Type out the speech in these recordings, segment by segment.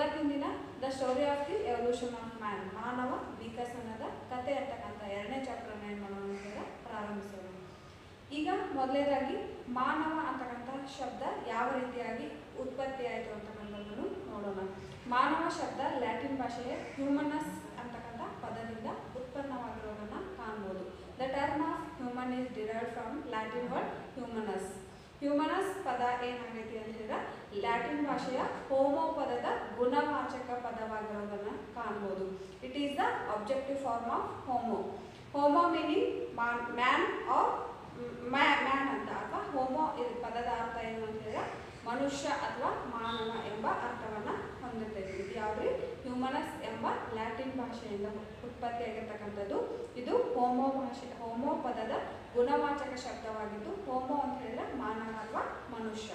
ಇವತ್ತಿನ ದಿನ the story of the evolution of man ಮಾನವ ವಿಕಸನದ ಕತೆ ಅಂತಕ್ಕಂಥ ಎರಡನೇ ಚಾಪ್ಟರ್ನ ಏನು ಮಾಡೋಣ ಅಂತಂದ್ರೆ ಪ್ರಾರಂಭಿಸೋಣ ಈಗ ಮೊದಲನೇದಾಗಿ ಮಾನವ ಅಂತಕ್ಕಂಥ ಶಬ್ದ ಯಾವ ರೀತಿಯಾಗಿ ಉತ್ಪತ್ತಿ ಆಯಿತು ಅಂತಕ್ಕಂಥದ್ದನ್ನು ನೋಡೋಣ ಮಾನವ ಶಬ್ದ ಲ್ಯಾಟಿನ್ ಭಾಷೆಯ ಹ್ಯೂಮನಸ್ ಅಂತಕ್ಕಂಥ ಪದದಿಂದ ಉತ್ಪನ್ನವಾಗಿರೋದನ್ನ ಕಾಣ್ಬೋದು the term of human is derive from Latin word humanus humanus ಪದ ಏನಾಗೈತಿ ಅಂತ ಹೇಳಿದ್ರೆ ಲ್ಯಾಟಿನ್ ಭಾಷೆಯ ಹೋಮೋ ಪದದ ಗುಣವಾಚಕ ಪದವಾಗಿರೋದನ್ನ ಕಾಣ್ಬೋದು it is the objective form of homo homo meaning man or man ಅಂತ ಅಥವಾ ಹೋಮೋ ಇದು ಪದದ ಅರ್ಥ ಏನು ಅಂತ ಹೇಳಿದ್ರೆ ಮನುಷ್ಯ ಅಥವಾ ಮಾನವ ಎಂಬ ಅರ್ಥವನ್ನ ಹೊಂದಿರ್ತೈತಿ ಇದು ಯಾವ್ದ್ರಿ ಹ್ಯೂಮನಸ್ ಎಂಬ ಲ್ಯಾಟಿನ್ ಭಾಷೆಯಿಂದ ಉತ್ಪತ್ತಿಯಾಗಿರ್ತಕ್ಕಂಥದ್ದು ಇದು ಹೋಮೋ ಭಾಷೆ ಹೋಮೋ ಪದದ ಗುಣವಾಚಕ ಶಬ್ದವಾಗಿದ್ದು ಹೋಮೋ ಅಂತ ಹೇಳಿದ್ರೆ ಮಾನವ ಅಥವಾ ಮನುಷ್ಯ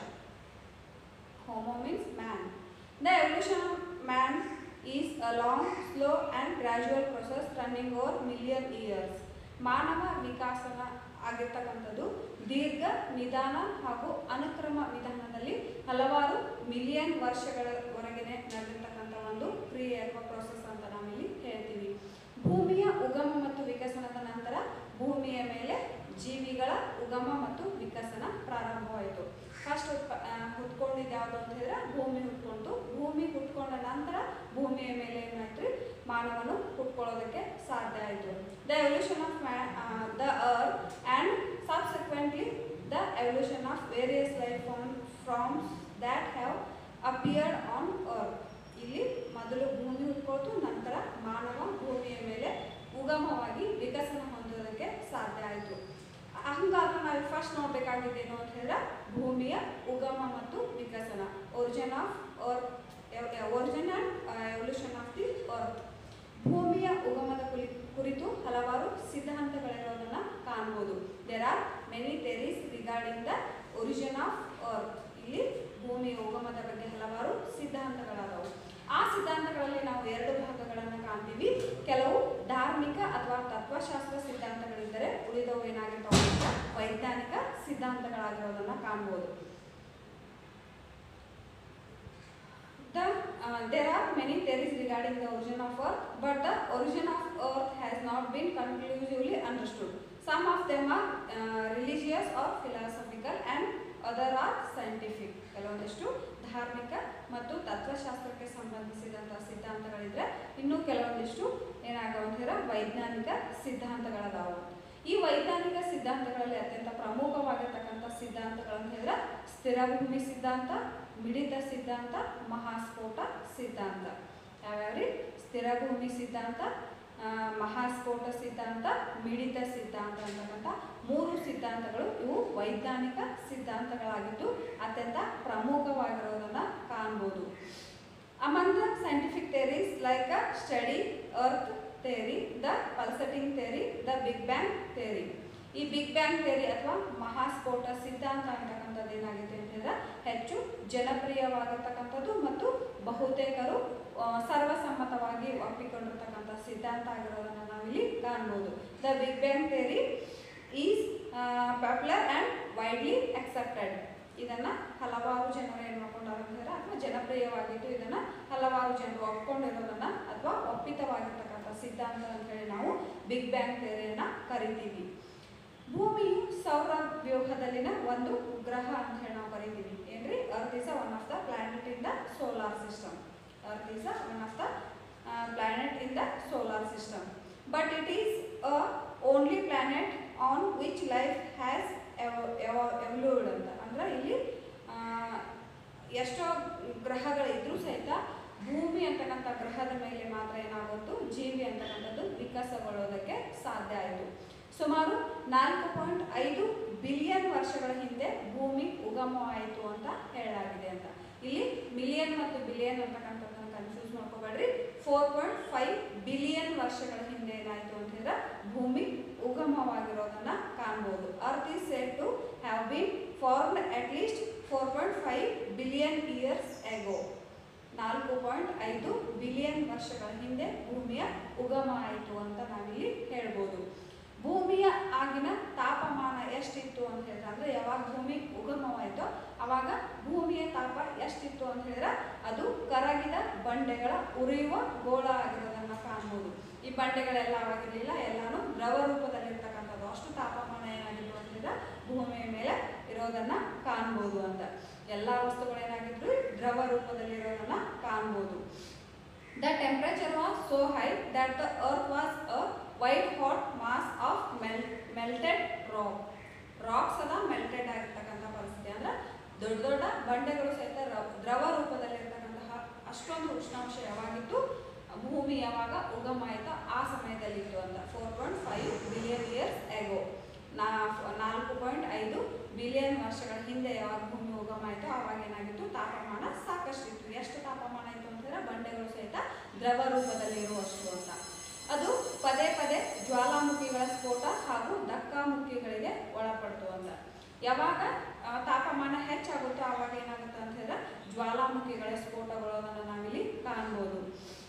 homo means man the evolution of man is a long slow and gradual process running over million years ಮಾನವ ವಿಕಾಸನ ಆಗಿರ್ತಕ್ಕಂಥದ್ದು ದೀರ್ಘ ನಿಧಾನ ಹಾಗೂ ಅನುಕ್ರಮ ವಿಧಾನದಲ್ಲಿ ಹಲವಾರು ಮಿಲಿಯನ್ ವರ್ಷಗಳವರೆಗೆ ನಡೆದಿರ್ತಕ್ಕಂಥ ಒಂದು ಕ್ರಿಯೆ ಅಥವಾ ಪ್ರೊಸೆಸ್ ಅಂತ ನಾವಿಲ್ಲಿ ಹೇಳ್ತೀವಿ ಭೂಮಿಯ ಉಗಮ ಮತ್ತು ವಿಕಸನದ ನಂತರ ಭೂಮಿಯ ಮೇಲೆ ಜೀವಿಗಳ ಉಗಮ ಮತ್ತು ವಿಕಸನ ಪ್ರಾರಂಭವಾಯಿತು ಫಸ್ಟ್ ಉತ್ಪ ಹುಟ್ಕೊಂಡಿದ್ದು ಯಾವುದು ಅಂತ ಹೇಳಿದ್ರೆ ಭೂಮಿ ಹುಟ್ಕೊಂಡು ಭೂಮಿ ಹುಟ್ಕೊಂಡ ನಂತರ ಭೂಮಿಯ ಮೇಲೆ ಏನಾಯ್ತು ಮಾನವನು ಹುಟ್ಕೊಳ್ಳೋದಕ್ಕೆ ಸಾಧ್ಯ ಆಯಿತು the evolution of the earth and subsequently the evolution of various life form forms that have appeared on earth ಇಲ್ಲಿ ಮೊದಲು ಭೂಮಿ ಹುಟ್ಕೊಳ್ತು ನಂತರ ಮಾನವ ಭೂಮಿಯ ಮೇಲೆ ಉಗಮವಾಗಿ ವಿಕಸನ ಹೊಂದೋದಕ್ಕೆ ಸಾಧ್ಯ ಆಯಿತು ಹಂಗಾದ್ರೆ ನಾವು ಫಸ್ಟ್ ನೋಡ್ಬೇಕಾಗಿದ್ದೇನು ಅಂತ ಹೇಳಿದ್ರೆ ಭೂಮಿಯ ಉಗಮ ಮತ್ತು ವಿಕಸನ origin of earth origin and evolution of the earth ಭೂಮಿಯ ಉಗಮದ ಕುಲಿ ಕುರಿತು ಹಲವಾರು ಸಿದ್ಧಾಂತಗಳಿರೋದನ್ನ ಕಾಣ್ಬೋದು there are many theories regarding the origin of earth ಇಲ್ಲಿ ಭೂಮಿಯ ಉಗಮದ ಬಗ್ಗೆ ಹಲವಾರು ಸಿದ್ಧಾಂತಗಳಾದವು ಆ ಸಿದ್ಧಾಂತಗಳಲ್ಲಿ ನಾವು ಎರಡು ಭಾಗಗಳನ್ನು ಕಾಣ್ತೀವಿ ಕೆಲವು ಧಾರ್ಮಿಕ ಅಥವಾ ತತ್ವಶಾಸ್ತ್ರ ಸಿದ್ಧಾಂತಗಳಿದ್ದರೆ ಉಳಿದವು ಏನಾಗಿರ್ತಾವೆ ಅಂತ ವೈಜ್ಞಾನಿಕ ಸಿದ್ಧಾಂತಗಳಾಗಿರೋದನ್ನ ಕಾಣ್ಬೋದು The, uh, there are many theories regarding the origin of Earth, but the origin of Earth has not been conclusively understood. Some of them are uh, religious or philosophical and other are scientific. ಕೆಲವೊಂದಿಷ್ಟು ಧಾರ್ಮಿಕ ಮತ್ತು ತತ್ವಶಾಸ್ತ್ರಕ್ಕೆ ಸಂಬಂಧಿಸಿದಂಥ ಸಿದ್ಧಾಂತಗಳಿದ್ರೆ ಇನ್ನು ಕೆಲವೊಂದಿಷ್ಟು ಏನಾಗವ ಅಂತಂದ್ರೆ ವೈಜ್ಞಾನಿಕ ಸಿದ್ಧಾಂತಗಳದಾವು ಈ ವೈಜ್ಞಾನಿಕ ಸಿದ್ಧಾಂತಗಳಲ್ಲಿ ಅತ್ಯಂತ ಪ್ರಮುಖವಾಗಿರ್ತಕ್ಕಂಥ ಸಿದ್ಧಾಂತಗಳು ಅಂತ ಹೇಳಿದ್ರೆ ಸ್ಥಿರಭೂಮಿ ಸಿದ್ಧಾಂತ ಮಿಡಿತ ಸಿದ್ಧಾಂತ ಮಹಾಸ್ಫೋಟ ಸಿದ್ಧಾಂತ ಯಾವ್ಯಾವ್ರಿ ಸ್ಥಿರಭೂಮಿ ಸಿದ್ಧಾಂತ ಆ, ಮಹಾಸ್ಫೋಟ ಸಿದ್ಧಾಂತ ಮಿಡಿತ ಸಿದ್ಧಾಂತ ಅಂತಕ್ಕಂಥ ಮೂರು ಸಿದ್ಧಾಂತಗಳು ಇವು ವೈಜ್ಞಾನಿಕ ಸಿದ್ಧಾಂತಗಳಾಗಿದ್ದು ಅತ್ಯಂತ ಪ್ರಮುಖವಾಗಿರೋದನ್ನ ಕಾಣ್ಬೋದು Among the scientific theories like a steady earth theory, the pulsating theory, the Big Bang theory. ಈ ಬಿಗ್ ಬ್ಯಾಂಗ್ ಥಿಯರಿ ಅಥವಾ ಮಹಾಸ್ಫೋಟ ಸಿದ್ಧಾಂತ ಅಂತಕ್ಕಂಥದ್ದು ಏನಾಗಿದೆ ಅಂತಂದ್ರೆ ಹೆಚ್ಚು ಜನಪ್ರಿಯವಾಗಿರ್ತಕ್ಕಂಥದ್ದು ಮತ್ತು ಬಹುತೇಕರು ಆ, ಸರ್ವಸಮ್ಮತವಾಗಿ ಒಪ್ಪಿಕೊಂಡಿರ್ತಕ್ಕಂಥ ಸಿದ್ಧಾಂತ ಆಗಿರೋದನ್ನು ನಾವಿಲ್ಲಿ ಕಾಣ್ಬೋದು the big bang theory is popular and widely accepted ಇದನ್ನ ಹಲವಾರು ಜನರು ಏನು ಮಾಡ್ಕೊಂಡಾರ ಅಂತಂದ್ರೆ ಅಥವಾ ಜನಪ್ರಿಯವಾಗಿದ್ದು ಇದನ್ನ ಹಲವಾರು ಜನರು ಒಪ್ಕೊಂಡಿರೋದನ್ನ ಅಥವಾ ಒಪ್ಪಿತವಾಗಿರ್ತಕ್ಕಂಥ ಸಿದ್ಧಾಂತ ಅಂತ ಹೇಳಿ ನಾವು ಬಿಗ್ ಬ್ಯಾಂಗ್ ಥಿಯರಿಯನ್ನ ಕರಿತೀವಿ ಭೂಮಿಯು ಸೌರ ವ್ಯೂಹದಲ್ಲಿನ ಒಂದು ಗ್ರಹ ಅಂತ ಹೇಳಿ ನಾವು ಕರಿತೀವಿ ಏನ್ರಿ earth is one of the planet in the solar system earth is one of the planet in the solar system but it is a only planet on which life has evolved ಅಂತ ಅಂದ್ರೆ ಇಲ್ಲಿ ಆ, ಎಷ್ಟೋ ಗ್ರಹಗಳಿದ್ರೂ ಸಹಿತ ಭೂಮಿ ಅಂತಕ್ಕಂಥ ಗ್ರಹದ ಮೇಲೆ ಮಾತ್ರ ಏನಾಗುತ್ತು ಜೀವಿ ಅಂತಕ್ಕಂಥದ್ದು ವಿಕಾಸಗೊಳ್ಳೋದಕ್ಕೆ ಸಾಧ್ಯ ಆಯಿತು ಸುಮಾರು ನಾಲ್ಕು ಪಾಯಿಂಟ್ ಐದು ಬಿಲಿಯನ್ ವರ್ಷಗಳ ಹಿಂದೆ ಭೂಮಿ ಉಗಮವಾಯಿತು ಅಂತ ಹೇಳಲಾಗಿದೆ ಅಂತ ಇಲ್ಲಿ ಮಿಲಿಯನ್ ಮತ್ತು ಬಿಲಿಯನ್ ಅಂತಕ್ಕಂಥದ್ದನ್ನು ಕನ್ಫ್ಯೂಸ್ ಮಾಡ್ಕೋಬೇಡ್ರಿ ಫೋರ್ ಪಾಯಿಂಟ್ ಫೈವ್ ಬಿಲಿಯನ್ ವರ್ಷಗಳ ಹಿಂದೆ ಏನಾಯಿತು ಅಂತ ಹೇಳಿದ್ರೆ ಭೂಮಿ ಉಗಮವಾಗಿರೋದನ್ನ ಕಾಣ್ಬೋದು earth is said to have been formed at least four point five billion years ago ನಾಲ್ಕು ಪಾಯಿಂಟ್ ಐದು ಬಿಲಿಯನ್ ವರ್ಷಗಳ ಹಿಂದೆ ಭೂಮಿಯ ಉಗಮ ಆಯಿತು ಅಂತ ನಾವಿಲ್ಲಿ ಹೇಳ್ಬೋದು ಭೂಮಿಯ ಆಗಿನ ತಾಪಮಾನ ಎಷ್ಟಿತ್ತು ಅಂತ ಹೇಳಿದ್ರೆ ಅಂದ್ರೆ ಯಾವಾಗ ಭೂಮಿ ಉಗಮವಾಯಿತೋ ಅವಾಗ ಭೂಮಿ ಭೂಮಿಯ ತಾಪ ಎಷ್ಟಿತ್ತು ಅಂತ ಹೇಳಿದ್ರೆ ಅದು ಕರಗಿದ ಬಂಡೆಗಳ ಉರಿಯುವ ಗೋಳ ಆಗಿರೋದನ್ನ ಕಾಣ್ಬೋದು ಈ ಬಂಡೆಗಳೆಲ್ಲ ಆಗಿರಲಿಲ್ಲ ಎಲ್ಲಾನು ದ್ರವ ರೂಪದಲ್ಲಿರ್ತಕ್ಕಂಥದ್ದು ಅಷ್ಟು ತಾಪಮಾನ ಏನಾಗಿತ್ತು ಅಂತ ಹೇಳಿದ್ರೆ ಭೂಮಿಯ ಮೇಲೆ ಇರೋದನ್ನ ಕಾಣ್ಬೋದು ಅಂತ ಎಲ್ಲ ವಸ್ತುಗಳೇನಾಗಿದ್ರು ದ್ರವ ರೂಪದಲ್ಲಿರೋದನ್ನ ಕಾಣ್ಬೋದು The temperature was so high that the earth was a white hot mass of mel melted rock. Rocks ಅದ ಮೆಲ್ಟೆಡ್ ಆಗಿರ್ತಕ್ಕಂಥ ಪರಿಸ್ಥಿತಿ ಅಂದ್ರೆ ದೊಡ್ಡ ದೊಡ್ಡ ಬಂಡೆಗಳು ಸಹಿತ ರ- ದ್ರವ ರೂಪದಲ್ಲಿರ್ತಕ್ಕಂತಹ ಅಷ್ಟೊಂದು ಉಷ್ಣಾಂಶ ಯಾವಾಗಿತ್ತು ಭೂಮಿ ಯಾವಾಗ ಉಗಮ ಆಯಿತು ಆ ಸಮಯದಲ್ಲಿ ಇತ್ತು ಅಂತ four point five billion years ago ನಾ ನಾಲ್ಕು ಪಾಯಿಂಟ್ ಐದು ಬಿಲಿಯನ್ ವರ್ಷಗಳ ಹಿಂದೆ ಯಾವಾಗ ಭೂಮಿ ಉಗಮ ಆಯಿತು ಆವಾಗ ಏನಾಗಿತ್ತು ತಾಪಮಾನ ಸಾಕಷ್ಟು ಇತ್ತು ಎಷ್ಟು ತಾಪಮಾನ ಇತ್ತು ಅಂತಂದ್ರೆ ಬಂಡೆಗಳು ಸಹಿತ ದ್ರವ ರೂಪದಲ್ಲಿ ಇರುವಷ್ಟು ಅಂತ ಅದು ಪದೇ ಪದೇ ಜ್ವಾಲಾಮುಖಿಗಳ ಸ್ಫೋಟ ಹಾಗೂ ಧಕ್ಕಾಮುಖಿಗಳಿಗೆ ಒಳಪಡ್ತು ಅಂತ ಯಾವಾಗ ಆ, ತಾಪಮಾನ ಹೆಚ್ಚಾಗುತ್ತೋ ಆವಾಗ ಏನಾಗುತ್ತೆ ಅಂತ ಹೇಳಿದ್ರೆ ಜ್ವಾಲಾಮುಖಿಗಳ ಸ್ಫೋಟಗಳನ್ನು ನಾವಿಲ್ಲಿ ಕಾಣ್ಬೋದು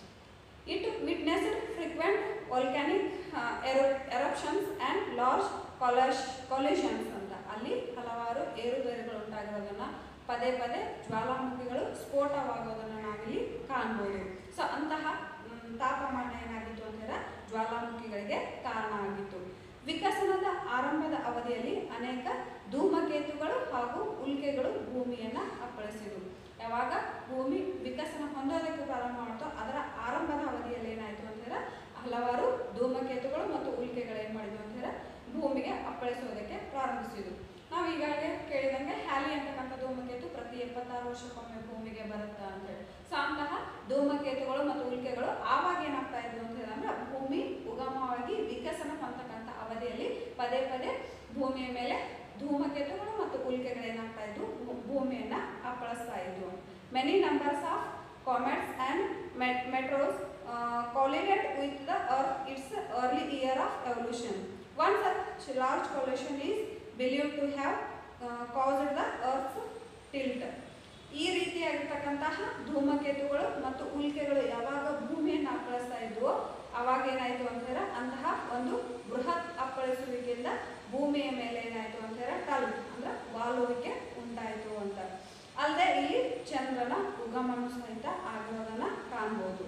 it witnessed frequent volcanic eruptions and large ಕಾಲಶ್ ಕಾಲಿಷನ್ಸ್ ಅಂತ ಅಲ್ಲಿ ಹಲವಾರು ಏರುಪೇರುಗಳು ಉಂಟಾಗಿರೋದನ್ನ ಪದೇ ಪದೇ ಜ್ವಾಲಾಮುಖಿಗಳು ಸ್ಫೋಟವಾಗೋದನ್ನು ನಾವಿಲ್ಲಿ ಕಾಣ್ಬೋದು ಸೊ ಅಂತಹ ಮ್, ತಾಪಮಾನ ಏನಾಗಿತ್ತು ಅಂದರೆ ಜ್ವಾಲಾಮುಖಿಗಳಿಗೆ ಕಾರಣ ಆಗಿತ್ತು ವಿಕಸನದ ಆರಂಭದ ಅವಧಿಯಲ್ಲಿ ಅನೇಕ ಧೂಮಕೇತುಗಳು ಹಾಗೂ ಉಲ್ಕೆಗಳು ಭೂಮಿಯನ್ನ ಅಪ್ಪಳಿಸಿದವು ಯಾವಾಗ ಭೂಮಿ ವಿಕಸನ ಹೊಂದೋದಕ್ಕೆ ಪ್ರಾರಂಭ ಮಾಡ್ತೋ ಅದರ ಆರಂಭದ ಅವಧಿಯಲ್ಲಿ ಏನಾಯಿತು ಅಂತಂದ್ರೆ ಹಲವಾರು ಧೂಮಕೇತುಗಳು ಮತ್ತು ಉಲ್ಕೆಗಳು ಏನು ಮಾಡಿದ್ವು ಅಂತಂದ್ರೆ ಭೂಮಿಗೆ ಅಪ್ಪಳಿಸೋದಕ್ಕೆ ಪ್ರಾರಂಭಿಸಿದ್ವು ನಾವು ಈಗಾಗಲೇ ಕೇಳಿದಂಗೆ ಹ್ಯಾಲಿ ಅಂತಕ್ಕಂಥ ಧೂಮಕೇತು ಪ್ರತಿ ಎಪ್ಪತ್ತಾರು ವರ್ಷಕ್ಕೊಮ್ಮೆ ಭೂಮಿಗೆ ಬರುತ್ತಾ ಅಂತೇಳಿ ಸೊ ಅಂತಹ ಧೂಮಕೇತುಗಳು ಮತ್ತು ಉಲ್ಕೆಗಳು ಆವಾಗ ಏನಾಗ್ತಾ ಇದ್ವು ಅಂತ ಹೇಳಿದ್ರೆ ಭೂಮಿ ಉಗಮವಾಗಿ ವಿಕಸನ ಹೊಂದತಕ್ಕಂಥ ಅವಧಿಯಲ್ಲಿ ಪದೇ ಪದೇ ಭೂಮಿಯ ಮೇಲೆ ಧೂಮಕೇತುಗಳು ಮತ್ತು ಉಲ್ಕೆಗಳು ಏನಾಗ್ತಾ ಇದ್ವು ಭೂ- ಭೂಮಿಯನ್ನ ಅಪ್ಪಳಿಸ್ತಾ ಇದ್ವು many numbers of comets and meteors collided with the earth its early year of evolution. One such large collision is believed to have uh, caused the earth's tilt. ಈ ರೀತಿಯಾಗಿರ್ತಕ್ಕಂತಹ ಧೂಮಕೇತುಗಳು ಮತ್ತು ಉಲ್ಕೆಗಳು ಯಾವಾಗ ಭೂಮಿಯನ್ನು ಅಪ್ಪಳಿಸ್ತಾ ಇದ್ವೋ ಅವಾಗ ಏನಾಯಿತು ಅಂತಂದ್ರೆ ಅಂತಹ ಒಂದು ಬೃಹತ್ ಅಪ್ಪಳಿಸುವಿಕೆಯಿಂದ ಭೂಮಿಯ ಮೇಲೆ ಏನಾಯಿತು ಅಂತಂದ್ರೆ ಟಲ್ ಅಂದ್ರೆ ವಾಲುವಿಕೆ ಉಂಟಾಯಿತು ಅಂತ ಅಲ್ಲದೆ ಇಲ್ಲಿ ಚಂದ್ರನ ಉಗಮನು ಸಹಿತ ಆಗಿರೋದನ್ನ ಕಾಣ್ಬೋದು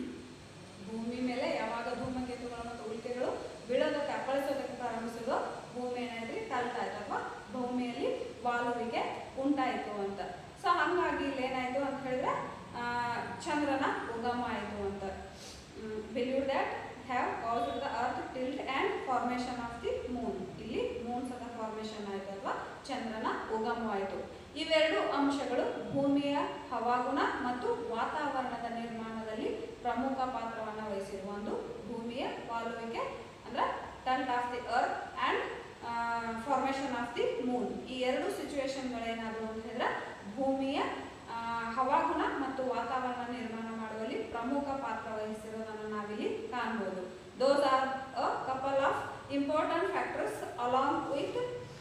ಭೂಮಿ ಮೇಲೆ ಯಾವಾಗ ಧೂಮಕೇತುಗಳು ಮತ್ತು ಉಲ್ಕೆಗಳು ಬೀಳೋದಕ್ಕೆ ಅಪ್ಪಳಿಸೋದಕ್ಕೆ ಪ್ರಾರಂಭಿಸೋದು ಭೂಮಿ ಏನಾಯ್ತು ತಲ್ತಾ ಇತ್ತು ಅಥವಾ ಭೂಮಿಯಲ್ಲಿ ವಾಲುವಿಕೆ ಉಂಟಾಯಿತು ಅಂತ ಸೊ ಹಂಗಾಗಿ ಇಲ್ಲಿ ಏನಾಯ್ತು ಅಂತ ಹೇಳಿದ್ರೆ ಆ, ಚಂದ್ರನ ಉಗಮ ಆಯಿತು ಅಂತ believe that have caused the earth tilt and formation of the moon ಇಲ್ಲಿ ಮೂನ್ ಸದ ಫಾರ್ಮೇಷನ್ ಆಯಿತು ಅಥವಾ ಚಂದ್ರನ ಉಗಮವಾಯಿತು ಇವೆರಡು ಅಂಶಗಳು ಭೂಮಿಯ ಹವಾಗುಣ ಮತ್ತು ವಾತಾವರಣದ ನಿರ್ಮಾಣದಲ್ಲಿ ಪ್ರಮುಖ ಪಾತ್ರವನ್ನು ವಹಿಸಿರುವ ಒಂದು ಭೂಮಿಯ ವಾಲುವಿಕೆ ಅಂದ್ರೆ tilt of the earth and formation of the moon ಈ ಎರಡು ಸಿಚುವೇಶನ್ಗಳೇನಾದವು ಅಂತ ಹೇಳಿದ್ರೆ ಭೂಮಿಯ ಆ, ಹವಾಗುಣ ಮತ್ತು ವಾತಾವರಣ ನಿರ್ಮಾಣ ಮಾಡುವಲ್ಲಿ ಪ್ರಮುಖ ಪಾತ್ರ ವಹಿಸಿರೋದನ್ನು ನಾವಿಲ್ಲಿ ಕಾಣ್ಬೋದು those are a couple of important factors along with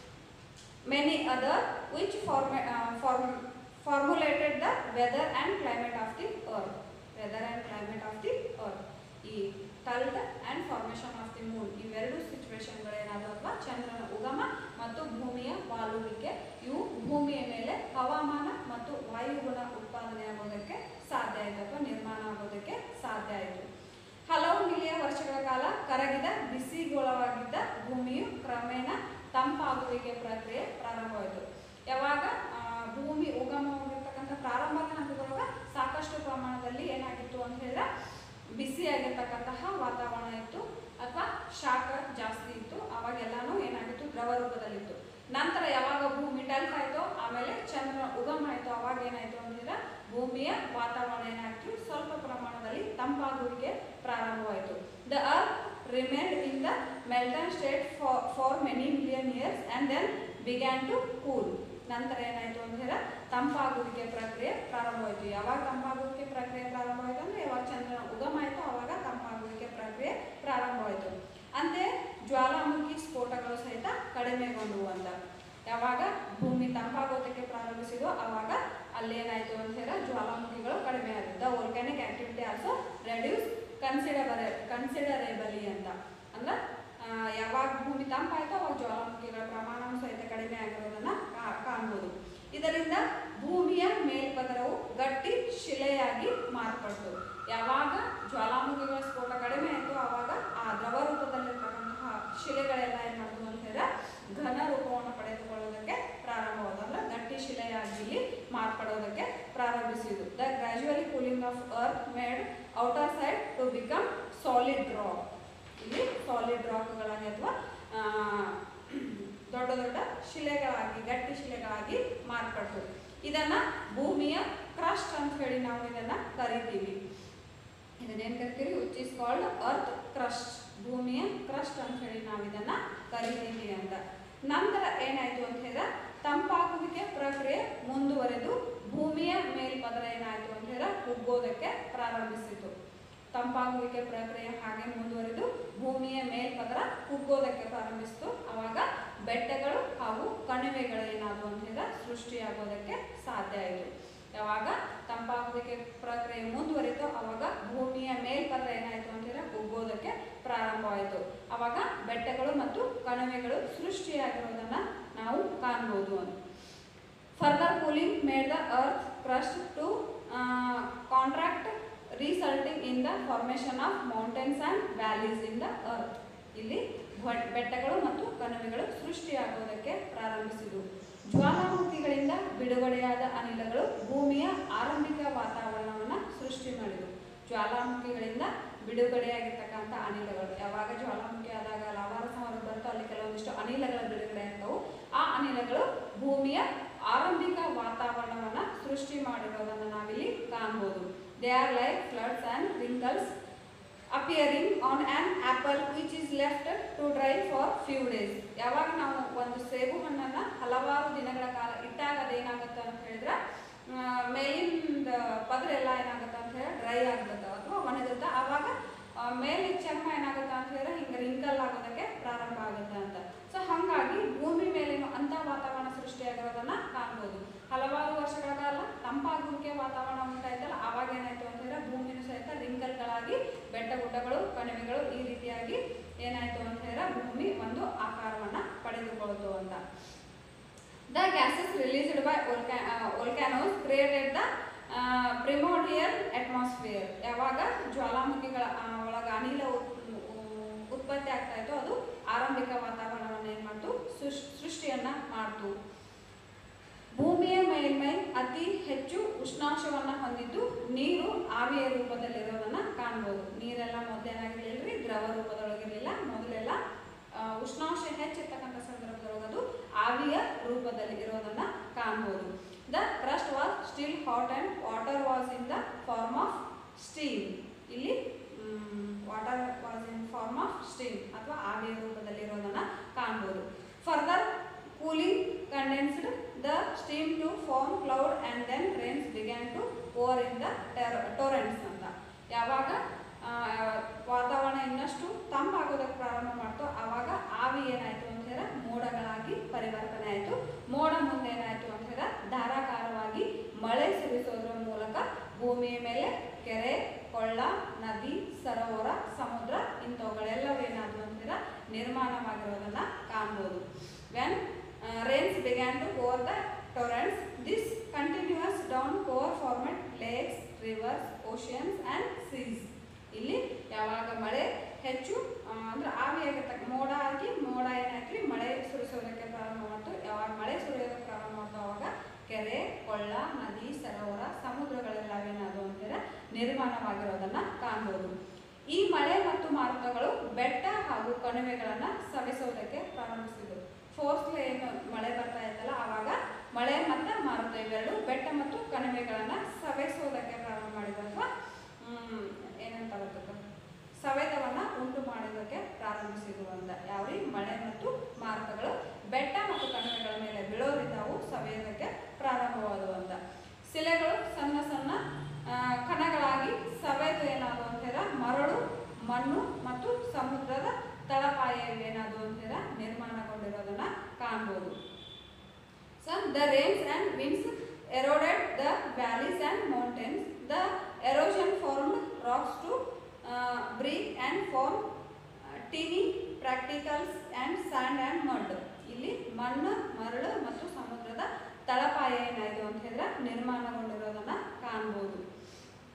many other which form, uh, form, formulated the weather and climate of the earth. Weather and climate of the earth. ಈ tilt and formation of the moon ಇವೆರಡು ಸಿಚುವೇಶನ್ಗಳೇನಾದವು ಅಥವಾ ಚಂದ್ರನ ಉಗಮ ಮತ್ತು ಭೂಮಿಯ ವಾಲುವಿಕೆ ಇವು ಭೂಮಿಯ ಮೇಲೆ ಹವಾಮಾನ ಮತ್ತು ವಾಯುಗುಣ ಉತ್ಪಾದನೆ ಆಗೋದಕ್ಕೆ ಸಾಧ್ಯ ಆಯಿತು ಅಥವಾ ನಿರ್ಮಾಣ ಆಗೋದಕ್ಕೆ ಸಾಧ್ಯ ಆಯಿತು ಹಲವು ಮಿಲಿಯನ್ ವರ್ಷಗಳ ಕಾಲ ಕರಗಿದ ಬಿಸಿಗೋಳವಾಗಿದ್ದ ಭೂಮಿಯು ಕ್ರಮೇಣ ತಂಪಾಗುವಿಕೆ ಪ್ರಕ್ರಿಯೆ ಪ್ರಾರಂಭವಾಯಿತು ಯಾವಾಗ ಆ, ಭೂಮಿ ಉಗಮವಾಗಿರ್ತಕ್ಕಂಥ ಪ್ರಾರಂಭದ ಹಂತದೊಳಗೆ ಸಾಕಷ್ಟು ಪ್ರಮಾಣದಲ್ಲಿ ಏನಾಗಿತ್ತು ಅಂತ ಹೇಳಿದ್ರೆ ಬಿಸಿಯಾಗಿರ್ತಕ್ಕಂತಹ ವಾತಾವರಣ ಇತ್ತು ಅಥವಾ ಶಾಖ ಜಾಸ್ತಿ ಇತ್ತು ಅವಾಗೆಲ್ಲಾನು ಏನಾಗಿತ್ತು ದ್ರವ ರೂಪದಲ್ಲಿತ್ತು ನಂತರ ಯಾವಾಗ ಭೂಮಿ ಟಲ್ಕ್ ಆಯಿತೋ ಆಮೇಲೆ ಚಂದ್ರ ಉಗಮ ಆಯಿತು ಅವಾಗ ಏನಾಯಿತು ಅಂದ್ರೆ ಭೂಮಿಯ ವಾತಾವರಣ ಏನಾಯ್ತು ಸ್ವಲ್ಪ ಪ್ರಮಾಣದಲ್ಲಿ ತಂಪಾಗುವಿಕೆ ಪ್ರಾರಂಭವಾಯಿತು the earth remained in the molten state for for many million years and then began to cool ನಂತರ ಏನಾಯಿತು ಅಂದ್ರೆ ತಂಪಾಗುವಿಕೆ ಪ್ರಕ್ರಿಯೆ ಪ್ರಾರಂಭವಾಯಿತು ಯಾವಾಗ ತಂಪಾಗುವಿಕೆ ಪ್ರಕ್ರಿಯೆ ಪ್ರಾರಂಭವಾಯಿತು ಅಂದರೆ ಯಾವಾಗ ಚಂದ್ರನ ಉಗಮ ಆಯಿತು ಆವಾಗ ತಂಪಾಗುವಿಕೆ ಪ್ರಕ್ರಿಯೆ ಪ್ರಾರಂಭವಾಯಿತು ಅಂತೆಯೇ ಜ್ವಾಲಾಮುಖಿ ಸ್ಫೋಟಗಳು ಸಹಿತ ಕಡಿಮೆಗೊಂಡವು ಅಂತ ಯಾವಾಗ ಭೂಮಿ ತಂಪಾಗೋದಕ್ಕೆ ಪ್ರಾರಂಭಿಸಿದೋ ಆವಾಗ ಅಲ್ಲೇನಾಯಿತು ಅಂತ ಹೇಳಿದ್ರೆ ಜ್ವಾಲಾಮುಖಿಗಳು ಕಡಿಮೆ ಆಯಿತು the volcanic activity also reduce considerable considerably ಅಂತ ಅಂದ್ರೆ ಆ, ಯಾವಾಗ ಭೂಮಿ ತಂಪಾಯಿತೋ ಅವಾಗ ಜ್ವಾಲಾಮುಖಿಗಳ ಪ್ರಮಾಣವೂ ಸಹಿತ ಕಡಿಮೆ ಆಗಿರೋದನ್ನ ಕಾ- ಕಾಣ್ಬೋದು ಇದರಿಂದ ಭೂಮಿಯ ಶಿಲೆಯಾಗಿ ಮಾರ್ಪಡ್ತು ಯಾವಾಗ ಜ್ವಾಲಾಮುಖಿಗಳ ಸ್ಫೋಟ ಕಡಿಮೆ ಆಯಿತು ಆವಾಗ ಆ ದ್ರವ ರೂಪದಲ್ಲಿರ್ತಕ್ಕಂತಹ ಶಿಲೆಗಳೆಲ್ಲ ಏನು ಮಾಡಿದ್ವು ಅಂತ ಹೇಳಿದ್ರೆ ಘನ ರೂಪವನ್ನು ಪಡೆದುಕೊಳ್ಳೋದಕ್ಕೆ ಪ್ರಾರಂಭವಾದ ಅಂದ್ರೆ ಗಟ್ಟಿ ಶಿಲೆಯಾಗಿ ಇಲ್ಲಿ ಮಾರ್ಪಡೋದಕ್ಕೆ ಪ್ರಾರಂಭಿಸಿದ್ದು the gradually cooling of earth made outer side to become solid rock ಇಲ್ಲಿ ಸಾಲಿಡ್ ರಾಕ್ಗಳಾಗಿ ಅಥವಾ ದೊಡ್ಡ ದೊಡ್ಡ ಶಿಲೆಗಳಾಗಿ ಗಟ್ಟಿ ಶಿಲೆಗಳಾಗಿ ಮಾರ್ಪಟ್ಟು ಇದನ್ನ ಭೂಮಿಯ ಕ್ರಸ್ಟ್ ಅಂತ ಹೇಳಿ ನಾವು ಇದನ್ನ ಕರಿತೀವಿ ಇದನ್ನೇನು ಕರಿತೀವಿ which is called earth crust ಭೂಮಿಯ ಕ್ರಸ್ಟ್ ಅಂತ ಹೇಳಿ ನಾವು ಇದನ್ನ ಕರಿತೀವಿ ಅಂತ ನಂತರ ಏನಾಯ್ತು ಅಂತ ಹೇಳಿದ್ರೆ ತಂಪಾಗುವಿಕೆ ಪ್ರಕ್ರಿಯೆ ಮುಂದುವರೆದು ಭೂಮಿಯ ಮೇಲ್ಪದರ ಏನಾಯ್ತು ಅಂತ ಹೇಳಿದ್ರೆ ಕುಗ್ಗೋದಕ್ಕೆ ಪ್ರಾರಂಭಿಸಿತು ತಂಪಾಗುವಿಕೆ ಪ್ರಕ್ರಿಯೆ ಹಾಗೆ ಮುಂದುವರೆದು ಭೂಮಿಯ ಮೇಲ್ಪದರ ಕುಗ್ಗೋದಕ್ಕೆ ಪ್ರಾರಂಭಿಸಿತು ಅವಾಗ ಬೆಟ್ಟಗಳು ಹಾಗೂ ಕಣಿವೆಗಳು ಏನಾದವು ಅಂತ ಹೇಳಿದ್ರೆ ಸೃಷ್ಟಿಯಾಗೋದಕ್ಕೆ ಸಾಧ್ಯ ಆಯಿತು ಯಾವಾಗ ತಂಪಾಗುವಿಕೆ ಪ್ರಕ್ರಿಯೆ ಮುಂದುವರಿತು ಅವಾಗ ಭೂಮಿಯ ಮೇಲ್ಪದರ ಏನಾಯಿತು ಅಂತ ಹೇಳಿದ್ರೆ ಕುಗ್ಗೋದಕ್ಕೆ ಪ್ರಾರಂಭವಾಯಿತು ಅವಾಗ ಬೆಟ್ಟಗಳು ಮತ್ತು ಕಣಿವೆಗಳು ಸೃಷ್ಟಿಯಾಗಿರೋದನ್ನ ನಾವು ಕಾಣ್ಬೋದು ಅಂತ further cooling made the earth crust to contract resulting in the formation of mountains and valleys in the earth ಇಲ್ಲಿ ಭಟ್- ಬೆಟ್ಟಗಳು ಮತ್ತು ಕಣಿವೆಗಳು ಸೃಷ್ಟಿಯಾಗುವುದಕ್ಕೆ ಪ್ರಾರಂಭಿಸಿದವು ಜ್ವಾಲಾಮುಖಿಗಳಿಂದ ಬಿಡುಗಡೆಯಾದ ಅನಿಲಗಳು ಭೂಮಿಯ ಆರಂಭಿಕ ವಾತಾವರಣವನ್ನು ಸೃಷ್ಟಿ ಮಾಡಿದವು ಜ್ವಾಲಾಮುಖಿಗಳಿಂದ ಬಿಡುಗಡೆಯಾಗಿರ್ತಕ್ಕಂಥ ಅನಿಲಗಳು ಯಾವಾಗ ಜ್ವಾಲಾಮುಖಿ ಆದಾಗ ಲಾವಾರಸ ಹೊರಗೆ ಬರುತ್ತೋ ಅಲ್ಲಿ ಕೆಲವೊಂದಿಷ್ಟು ಅನಿಲಗಳ ಬಿಡುಗಡೆ ಆಗ್ತವು ಆ ಅನಿಲಗಳು ಭೂಮಿಯ ಆರಂಭಿಕ ವಾತಾವರಣವನ್ನು ಸೃಷ್ಟಿ ಮಾಡಿರೋದನ್ನು ನಾವಿಲ್ಲಿ ಕಾಣ್ಬೋದು they are like folds and wrinkles appearing on on apple which is left to dry for few days ಯಾವಾಗ ನಾವು ಒಂದು ಸೇಬು ಹಣ್ಣನ್ನು ಹಲವಾರು ದಿನಗಳ ಕಾಲ ಇಟ್ಟಾಗ ಅದೇನಾಗುತ್ತೆ ಅಂತ ಹೇಳಿದ್ರೆ ಆ, ಮೇಲಿಂದ ಪದರ ಎಲ್ಲ ಏನಾಗುತ್ತೆ ಅಂತ ಹೇಳಿದ್ರೆ ಡ್ರೈ ಆಗ್ತದೆ ಅಥವಾ ಒಣಗುತ್ತೆ ಆವಾಗ ಆ, ಮೇಲೆ ಚರ್ಮ ಏನಾಗುತ್ತೆ ಅಂತ ಹೇಳಿದ್ರೆ ಹಿಂಗೆ ರಿಂಕಲ್ ಆಗೋದಕ್ಕೆ ಪ್ರಾರಂಭ ಆಗುತ್ತೆ ಅಂತ ಸೊ ಹಾಗಾಗಿ ಭೂಮಿ ಮೇಲೇನು ಅಂತ ವಾತಾವರಣ ಸೃಷ್ಟಿಯಾಗಿರೋದನ್ನ ಕಾಣ್ಬೋದು ಹಲವಾರು ವರ್ಷಗಳ ಕಾಲ ತಂಪಾಗುವಿಕೆ ವಾತಾವರಣ ಉಂಟಾಯ್ತಲ್ಲ ಆವಾಗ ಏನಾಯ್ತು ಅಂತ ಹೇಳಿದ್ರೆ ಭೂಮಿನೂ ಸಹಿತ ರಿಂಕಲ್ಗಳಾಗಿ ಬೆಟ್ಟ ಗುಡ್ಡಗಳು ಕಣಿವೆಗಳು ಈ ರೀತಿಯಾಗಿ ಏನಾಯ್ತು ಅಂತ ಹೇಳಿದ್ರೆ ಭೂಮಿ ಒಂದು ಆಕಾರವನ್ನ ಪಡೆದುಕೊಳ್ತು ಅಂತ the gases released by volcanoes created the primordial atmosphere ಯಾವಾಗ ಜ್ವಾಲಾಮುಖಿಗಳ ಆ, ಒಳಗ ಅನಿಲ ಉತ್- ಉ- ಉತ್ಪತ್ತಿ ಆಗ್ತಾ ಇತ್ತು ಅದು ಆರಂಭಿಕ ವಾತಾವರಣವನ್ನು ಏನು ಮಾಡ್ತು ಸೃಷ್- ಸೃಷ್ಟಿಯನ್ನ ಮಾಡ್ತು ಭೂಮಿಯ ಮೇಲ್ಮೈ ಅತಿ ಹೆಚ್ಚು ಉಷ್ಣಾಂಶವನ್ನ ಹೊಂದಿದ್ದು ನೀರು ಆವಿಯ ರೂಪದಲ್ಲಿರೋದನ್ನ ಕಾಣ್ಬೋದು ನೀರೆಲ್ಲ ಮೊದಲೇನಾಗಿರ್ಲಿಲ್ರಿ ದ್ರವ ರೂಪದೊಳಗಿರಲಿಲ್ಲ ಮೊದಲೆಲ್ಲ ಆ, ಉಷ್ಣಾಂಶ ಹೆಚ್ಚಿರ್ತಕ್ಕಂಥ ಸಂದರ್ಭದೊಳಗೆ ಅದು ಆವಿಯ ರೂಪದಲ್ಲಿ ಇರೋದನ್ನ ಕಾಣ್ಬೋದು the crust was still hot and water was in the form of steam ಇಲ್ಲಿ water was in form of steam ಅಥವಾ ಆವಿಯ ರೂಪದಲ್ಲಿ ಇರೋದನ್ನ ಕಾಣ್ಬೋದು further cooling condensed the steam to form cloud and then rains began to over in the torrents ಅಂತ ಯಾವಾಗ ಆ, ವಾತಾವರಣ ಇನ್ನಷ್ಟು ತಂಪಾಗೋದಕ್ಕೆ ಪ್ರಾರಂಭ ಮಾಡ್ತು ಆವಾಗ ಆವಿ ಏನಾಯಿತು ಅಂತ ಹೇಳಿದ್ರೆ ಮೋಡಗಳಾಗಿ ಪರಿವರ್ತನೆ ಆಯಿತು ಮೋಡ ಮುಂದೆ ಏನಾಯಿತು ಅಂತ ಹೇಳಿದ್ರೆ ಧಾರಾಕಾರವಾಗಿ ಮಳೆ ಸುರಿಸೋದ್ರ ಮೂಲಕ ಭೂಮಿಯ ಮೇಲೆ ಕೆರೆ ಕೊಳ್ಳ ನದಿ ಸರೋವರ ಸಮುದ್ರ ಇಂಥವುಗಳೆಲ್ಲವೂ ಏನಾದವು ಅಂತ ಹೇಳಿದ್ರೆ ನಿರ್ಮಾಣವಾಗಿರೋದನ್ನ ಕಾಣ್ಬೋದು when rains began to over the torrents this continuous downpour formed lakes rivers oceans and seas ಇಲ್ಲಿ ಯಾವಾಗ ಮಳೆ ಹೆಚ್ಚು ಆ, ಅಂದ್ರೆ ಆವಿಯಾಗಿರ್ತಕ್ಕ ಮೋಡ ಆಗಿ ಮೋಡ ಏನಾಯ್ತು ಮಳೆ ಸುರಿಸೋದಕ್ಕೆ ಪ್ರಾರಂಭ ಮಾಡ್ತು ಯಾವಾಗ ಮಳೆ ಸುರಿಯೋದಕ್ಕೆ ಪ್ರಾರಂಭ ಮಾಡ್ತು ಅವಾಗ ಕೆರೆ ಕೊಳ್ಳ ನದಿ ಸರೋವರ ಸಮುದ್ರಗಳೆಲ್ಲ ಏನಾದವು ಅಂತಂದ್ರೆ ನಿರ್ಮಾಣವಾಗಿರೋದನ್ನ ಕಾಣ್ಬೋದು ಈ ಮಳೆ ಮತ್ತು ಮಾರುತಗಳು ಬೆಟ್ಟ ಹಾಗೂ ಕಣಿವೆಗಳನ್ನ ಸವೆಸೋದಕ್ಕೆ ಪ್ರಾರಂಭಿಸಿದ್ರು ಫೋರ್ಸ್ಲಿ ಏನು ಮಳೆ ಬರ್ತಾ ಇತ್ತಲ್ಲ ಆವಾಗ ಮಳೆ ಮತ್ತು ಮಾರುತ ಇವೆರಡು ಬೆಟ್ಟ ಮತ್ತು ಕಣಿವೆಗಳನ್ನ ಸವೆಸೋದಕ್ಕೆ ಪ್ರಾರಂಭ ಮಾಡಿದ್ರು ಅಥವಾ ಹ್ಮ್, ಏನಂತ ಬರ್ತದೆ ಸವೆತವನ್ನ ಉಂಟು ಮಾಡೋದಕ್ಕೆ ಪ್ರಾರಂಭಿಸಿದ್ರು ಅಂತ ಯಾವ್ರಿ ಮಳೆ ಮತ್ತು ಮಾರುತಗಳು ಬೆಟ್ಟ ಮತ್ತು ಕಣಿವೆಗಳ ಮೇಲೆ ಬೀಳೋದ್ರಿಂದ ಅವು ಸವೆಯೋದಕ್ಕೆ ಪ್ರಾರಂಭವಾದವು ಅಂತ ಶಿಲೆಗಳು ಸಣ್ಣ ಸಣ್ಣ ಆ, ಕಣಗಳಾಗಿ ಸವೆದು ಏನಾದವು ಅಂತ ಹೇಳಿದ್ರೆ ಮರಳು ಮಣ್ಣು ಮತ್ತು ಸಮುದ್ರದ ತಳಪಾಯ ಏನಾದವು ಅಂತ ಹೇಳಿದ್ರೆ ನಿರ್ಮಾಣಗೊಂಡಿರೋದನ್ನ ಕಾಣ್ಬೋದು So the rains and winds eroded the valleys and mountains. The erosion formed rocks to uh, break and form uh, teeny practicals and sand and mud. ಇಲ್ಲಿ ಮಣ್ಣು ಮರಳು ಮತ್ತು ಸಮುದ್ರದ ತಳಪಾಯ ಏನಾಯಿತು ಅಂತ ಹೇಳಿದ್ರೆ ನಿರ್ಮಾಣಗೊಂಡಿರೋದನ್ನ ಕಾಣ್ಬೋದು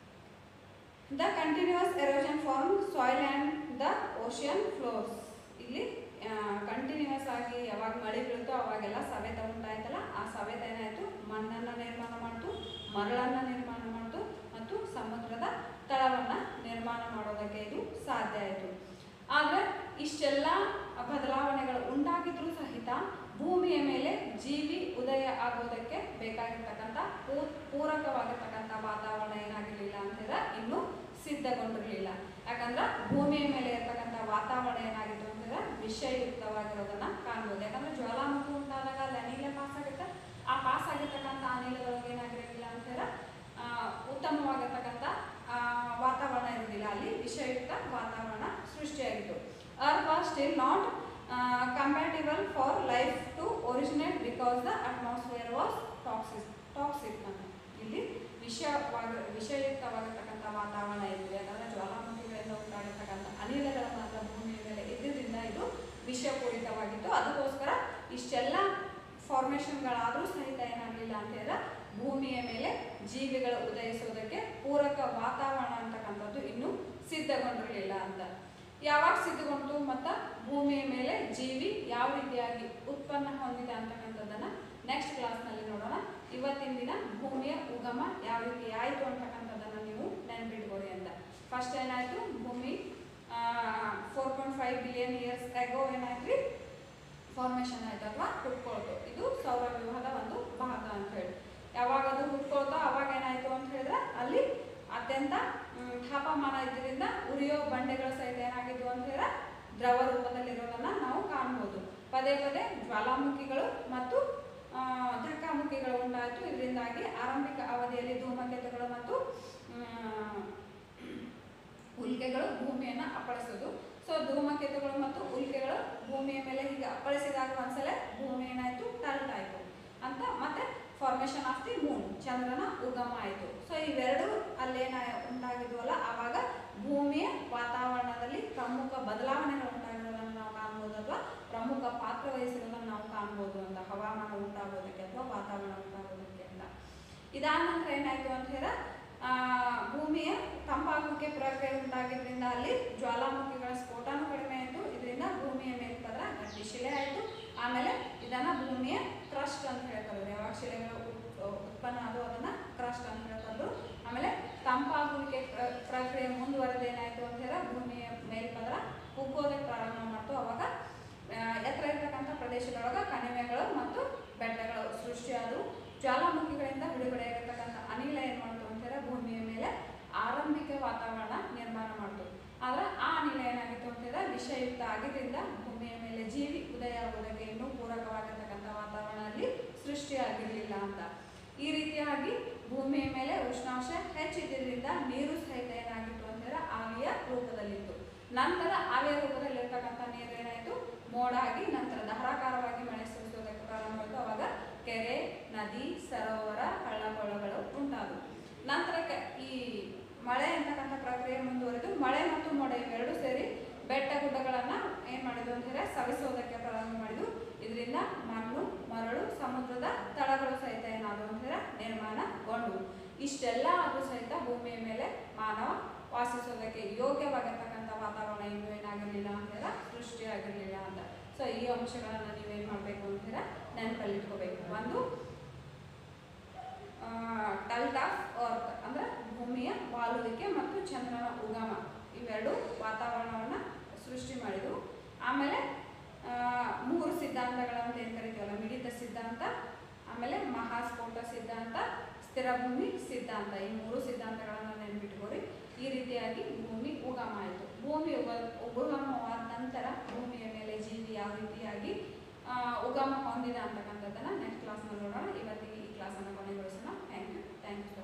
the continuous erosion form soil and the ocean floors ಇಲ್ಲಿ ಕಂಟಿನ್ಯೂಸ್ ಆಗಿ ಯಾವಾಗ ಮಳೆ ಬೀಳುತ್ತೋ ಅವಾಗೆಲ್ಲ ಸವೆತ ಉಂಟಾಯ್ತಲ್ಲ ಆ ಸವೆತ ಏನಾಯಿತು ಮಣ್ಣನ್ನು ನಿರ್ಮಾಣ ಮಾಡ್ತು ಮರಳನ್ನು ನಿರ್ಮಾಣ ಮಾಡ್ತು ಮತ್ತು ಸಮುದ್ರದ ತಳವನ್ನು ನಿರ್ಮಾಣ ಮಾಡೋದಕ್ಕೆ ಇದು ಸಾಧ್ಯ ಆಯಿತು ಆದರೆ ಇಷ್ಟೆಲ್ಲ ಬದಲಾವಣೆಗಳು ಉಂಟಾಗಿದ್ರೂ ಸಹಿತ ಭೂಮಿಯ ಮೇಲೆ ಜೀವಿ ಉದಯ ಆಗೋದಕ್ಕೆ ಬೇಕಾಗಿರ್ತಕ್ಕಂಥ ಪೂ ಪೂರಕವಾಗಿರ್ತಕ್ಕಂಥ ವಾತಾವರಣ ಏನಾಗಿರಲಿಲ್ಲ ಅಂತಂದ್ರೆ ಇನ್ನೂ ಸಿದ್ಧಗೊಂಡಿರಲಿಲ್ಲ ಯಾಕಂದ್ರೆ ಭೂಮಿಯ ಮೇಲೆ ಇರ್ತಕ್ಕಂಥ ವಾತಾವರಣ ಏನಾಗಿತ್ತು ಅಂತಂದ್ರೆ ವಿಷಯುಕ್ತವಾಗಿರೋದನ್ನ ಕಾಣ್ಬೋದು ಯಾಕಂದ್ರೆ ಜ್ವಾಲಾಮುಖಿ ಉಂಟಾದಾಗ ಅಲ್ಲಿ ಅನಿಲ ಪಾಸ್ ಆಗುತ್ತೆ ಆ ಪಾಸ್ ಆಗಿರ್ತಕ್ಕಂಥ ಅನಿಲದೊಳಗೆ ಏನಾಗಿರೋದಿಲ್ಲ ಅಂತಂದ್ರೆ ಆ, ಉತ್ತಮವಾಗಿರ್ತಕ್ಕಂಥ ಆ, ವಾತಾವರಣ ಇರೋದಿಲ್ಲ ಅಲ್ಲಿ ವಿಷಯುಕ್ತ ವಾತಾವರಣ ಸೃಷ್ಟಿಯಾಗಿತ್ತು earth was still not compatible for life to originate because the atmosphere was toxic toxic ಅಂತ ಇಲ್ಲಿ ವಿಷವಾಗಿ ವಿಷಯುಕ್ತವಾಗಿರ್ತಕ್ಕಂಥ ವಾತಾವರಣ ಇತ್ತು ಯಾಕಂದ್ರೆ ಜ್ವಾಲಾಮುಖಿಗಳಿಂದ ಉಂಟಾಗಿರ್ತಕ್ಕಂಥ ಅನಿಲಗಳ ಮಾತ್ರ ಭೂಮಿಯ ಮೇಲೆ ಇದ್ದಿದ್ದರಿಂದ ಇದು ವಿಷಪೂರಿತವಾಗಿತ್ತು ಅದಕ್ಕೋಸ್ಕರ ಇಷ್ಟೆಲ್ಲ ಫಾರ್ಮೇಷನ್ಗಳಾದರೂ ಸಹಿತ ಏನಾಗಲಿಲ್ಲ ಅಂತ ಹೇಳಿದ್ರೆ ಭೂಮಿಯ ಮೇಲೆ ಜೀವಿಗಳು ಉದಯಿಸೋದಕ್ಕೆ ಪೂರಕ ವಾತಾವರಣ ಅಂತಕ್ಕಂಥದ್ದು ಇನ್ನೂ ಸಿದ್ಧಗೊಂಡಿರಲಿಲ್ಲ ಅಂತ ಯಾವಾಗ ಸಿದ್ಧಗೊಂಡು ಮತ್ತು ಭೂಮಿಯ ಮೇಲೆ ಜೀವಿ ಯಾವ ರೀತಿಯಾಗಿ ಉತ್ಪನ್ನ ಹೊಂದಿದೆ ಅಂತಕ್ಕಂಥದ್ದನ್ನು ನೆಕ್ಸ್ಟ್ ಕ್ಲಾಸ್ನಲ್ಲಿ ನೋಡೋಣ ಇವತ್ತಿನ ದಿನ ಭೂಮಿಯ ಉಗಮ ಯಾವ ರೀತಿ ಆಯಿತು ಅಂತಕ್ಕಂಥದ್ದನ್ನು ನೀವು ನೆನ್ಪಿಟ್ಕೊಳ್ಳಿ ಅಂತ ಫಸ್ಟ್ ಏನಾಯಿತು ಭೂಮಿ four point five billion years ago ಏನಾಯ್ತು ರೀ ಫಾರ್ಮೇಷನ್ ಆಯ್ತು ಅಥವಾ ಹುಟ್ಕೊಳ್ತು ಇದು ಸೌರವ್ಯೂಹದ ಒಂದು ಭಾಗ ಅಂತ ಹೇಳಿ ಯಾವಾಗ ಅದು ಹುಟ್ಕೊಳ್ತೋ ಅವಾಗ ಏನಾಯ್ತು ಅಂತ ಹೇಳಿದ್ರೆ ಅಲ್ಲಿ ಅತ್ಯಂತ ಮ್, ತಾಪಮಾನ ಇದ್ದರಿಂದ ಉರಿಯೋ ಬಂಡೆಗಳು ಸಹಿತ ಏನಾಗಿದ್ವು ಅಂತ ಹೇಳಿದ್ರೆ ದ್ರವ ರೂಪದಲ್ಲಿರೋದನ್ನ ನಾವು ಕಾಣ್ಬೋದು ಪದೇ ಪದೇ ಜ್ವಾಲಾಮುಖಿಗಳು ಮತ್ತು ಆ, ಧಕ್ಕಾಮುಖಿಗಳು ಉಂಟಾಯಿತು ಇದರಿಂದಾಗಿ ಆರಂಭಿಕ ಅವಧಿಯಲ್ಲಿ ಧೂಮಕೇತುಗಳು ಮತ್ತು ಮ್, ಉಲ್ಕೆಗಳು ಭೂಮಿಯನ್ನು ಅಪ್ಪಳಿಸೋದು ಸೊ ಧೂಮಕೇತುಗಳು ಮತ್ತು ಉಲ್ಕೆಗಳು ಭೂಮಿಯ ಮೇಲೆ ಹೀಗೆ ಅಪ್ಪಳಿಸಿದಾಗ ಒಂದ್ಸಲ ಭೂಮಿ ಏನಾಯ್ತು ಟಲ್ಟ್ ಆಯ್ತು ಅಂತ ಮತ್ತೆ ಫಾರ್ಮೇಶನ್ ಆಫ್ ದಿ ಮೂನ್ ಚಂದ್ರನ ಉಗಮ ಆಯಿತು ಸೊ ಇವೆರಡು ಅಲ್ಲೇನ ಉಂಟಾಗಿದ್ವಲ್ಲ ಆವಾಗ ಭೂಮಿಯ ವಾತಾವರಣದಲ್ಲಿ ಪ್ರಮುಖ ಬದಲಾವಣೆಗಳು ಉಂಟಾಗಿರೋದನ್ನು ನಾವು ಕಾಣ್ಬೋದು ಅಥವಾ ಪ್ರಮುಖ ಪಾತ್ರ ವಹಿಸಿರೋದನ್ನು ನಾವು ಕಾಣ್ಬೋದು ಅಂತ ಹವಾಮಾನ ಉಂಟಾಗೋದಕ್ಕೆ ಅಥವಾ ವಾತಾವರಣ ಉಂಟಾಗೋದಕ್ಕೆ ಅಂತ ಇದಾದ ನಂತರ ಏನಾಯ್ತು ಅಂತ ಹೇಳಿದ್ರೆ ಆ, ಭೂಮಿಯ ತಂಪಾಗುವಿಕೆ ಪ್ರಕ್ರಿಯೆ ಉಂಟಾಗಿದ್ದರಿಂದ ಅಲ್ಲಿ ಜ್ವಾಲಾಮುಖಿಗಳ ಸ್ಫೋಟನೂ ಕಡಿಮೆ ಆಯಿತು ಇದರಿಂದ ಭೂಮಿಯ ಮೇಲ್ಪದರ ಗಟ್ಟಿ ಶಿಲೆ ಆಯಿತು ಆಮೇಲೆ ಇದನ್ನ ಭೂಮಿಯ ಕ್ರಸ್ಟ್ ಅಂತ ಹೇಳ್ತಾರೆ ಯಾವಾಗ ಶಿಲೆಗಳು ಉತ್- ಉತ್ಪನ್ನ ಆದವು ಅದನ್ನ ಕ್ರಸ್ಟ್ ಅಂತ ಹೇಳ್ತಾರೆ ಆಮೇಲೆ ತಂಪಾಗುವಿಕೆ ಪ್ರ- ಪ್ರಕ್ರಿಯೆ ಮುಂದುವರೆದು ಏನಾಯಿತು ಅಂತ ಹೇಳಿದ್ರೆ ಭೂಮಿಯ ಮೇಲ್ಪದರ ಕುಗ್ಗೋದಕ್ಕೆ ಪ್ರಾರಂಭ ಮಾಡ್ತು ಅವಾಗ ಆ, ಎತ್ತರ ಇರ್ತಕ್ಕಂಥ ಪ್ರದೇಶದೊಳಗೆ ಕಣಿವೆಗಳು ಮತ್ತು ಬೆಟ್ಟಗಳು ಸೃಷ್ಟಿಯಾದವು ಜ್ವಾಲಾಮುಖಿಗಳಿಂದ ಬಿಡುಗಡೆಯಾಗಿರ್ತಕ್ಕಂಥ ಅನಿಲ ಏನು ಮಾಡ್ತು ಅಂತಾರೆ ಭೂಮಿಯ ಮೇಲೆ ಆರಂಭಿಕ ವಾತಾವರಣ ನಿರ್ಮಾಣ ಮಾಡ್ತು ಆದ್ರೆ ಆ ಅನಿಲ ಏನಾಗಿತ್ತು ಅಂತಂದ್ರೆ ವಿಷಯುಕ್ತ ಆಗಿದ್ದರಿಂದ ಭೂಮಿಯ ಮೇಲೆ ಜೀವಿ ಉದಯ ಆಗೋದಕ್ಕೆ ಇನ್ನೂ ಪೂರಕವಾಗಿರ್ತಕ್ಕಂಥ ವಾತಾವರಣ ಅಲ್ಲಿ ಸೃಷ್ಟಿಯಾಗಿರಲಿಲ್ಲ ಅಂತ ಈ ರೀತಿಯಾಗಿ ಭೂಮಿಯ ಮೇಲೆ ಉಷ್ಣಾಂಶ ಹೆಚ್ಚಿದ್ದರಿಂದ ನೀರು ಸಹಿತ ಏನಾಗಿತ್ತು ಅಂತಂದ್ರೆ ಆವಿಯ ರೂಪದಲ್ಲಿತ್ತು ನಂತರ ಆವಿಯ ರೂಪದಲ್ಲಿರ್ತಕ್ಕಂಥ ನೀರು ಏನಾಯಿತು ಮೋಡ ಆಗಿ ನಂತರ ಧಾರಾಕಾರವಾಗಿ ಮಳೆ ಸುರಿಸೋದಕ್ಕೆ ಪ್ರಾರಂಭ ಆಯಿತು ಅವಾಗ ಕೆರೆ ನದಿ ಸರೋವರ ಹಳ್ಳ ಕೊಳ್ಳಗಳು ಉಂಟಾದವು ನಂತರಕ್ಕೆ ಈ ಮಳೆ ಅಂತಕ್ಕಂಥ ಪ್ರಕ್ರಿಯೆ ಮುಂದುವರೆದು ಮಳೆ ಮತ್ತು ಮೋಡ ಇವೆರಡು ಸೇರಿ ಬೆಟ್ಟ ಗುಡ್ಡಗಳನ್ನು ಏನು ಮಾಡಿದ್ವು ಅಂತಂದರೆ ಸವಿಸೋದಕ್ಕೆ ಪ್ರಾರಂಭ ಮಾಡಿದ್ವು ಇದರಿಂದ ಮಣ್ಣು ಮರಳು ಸಮುದ್ರದ ತಳಗಳು ಸಹಿತ ಏನಾದವು ಅಂತಂದರೆ ನಿರ್ಮಾಣಗೊಂಡವು ಇಷ್ಟೆಲ್ಲ ಆದರೂ ಸಹಿತ ಭೂಮಿಯ ಮೇಲೆ ಮಾನವ ವಾಸಿಸೋದಕ್ಕೆ ಯೋಗ್ಯವಾಗಿರ್ತಕ್ಕಂಥ ವಾತಾವರಣ ಇನ್ನೂ ಏನಾಗಿರಲಿಲ್ಲ ಅಂತಂದ್ರೆ ಸೃಷ್ಟಿಯಾಗಿರಲಿಲ್ಲ ಅಂತ ಸೊ ಈ ಅಂಶಗಳನ್ನು ನೀವೇನು ಮಾಡಬೇಕು ಅಂತಂದ್ರೆ ನೆನಪಲ್ಲಿ ಇಟ್ಕೋಬೇಕು ಒಂದು ಟಲ್ಟ್ ಆಫ್ ಅರ್ತ್ ಅಂದ್ರೆ ಭೂಮಿಯ ವಾಲುವಿಕೆ ಮತ್ತು ಚಂದ್ರನ ಉಗಮ ಇವೆರಡು ವಾತಾವರಣವನ್ನು ಸೃಷ್ಟಿ ಮಾಡಿದವು ಆಮೇಲೆ ಆ, ಮೂರು ಸಿದ್ಧಾಂತಗಳಂತ ಏನು ಕರಿತೀವಲ್ಲ ಮಿಡಿತ ಸಿದ್ಧಾಂತ ಆಮೇಲೆ ಮಹಾಸ್ಫೋಟ ಸಿದ್ಧಾಂತ ಸ್ಥಿರ ಭೂಮಿ ಸಿದ್ಧಾಂತ ಈ ಮೂರು ಸಿದ್ಧಾಂತಗಳನ್ನು ನೆನ್ಪಿಟ್ಕೋರಿ ಈ ರೀತಿಯಾಗಿ ಭೂಮಿ ಉಗಮ ಆಯಿತು ಭೂಮಿ ಉಗ ಉಗಮವಾದ ನಂತರ ಭೂಮಿಯ ಮೇಲೆ ಜೀವಿ ಯಾವ ರೀತಿಯಾಗಿ ಆ, ಉಗಮ ಹೊಂದಿದೆ ಅಂತಕ್ಕಂಥದ್ದನ್ನು ನೆಕ್ಸ್ಟ್ ಕ್ಲಾಸ್ನಲ್ಲಿ ನೋಡೋಣ ಇವತ್ತಿಗೆ ಈ ಕ್ಲಾಸನ್ನು ಕೊನೆಗೊಳಿಸೋಣ ಥ್ಯಾಂಕ್ ಯು ಥ್ಯಾಂಕ್ ಯು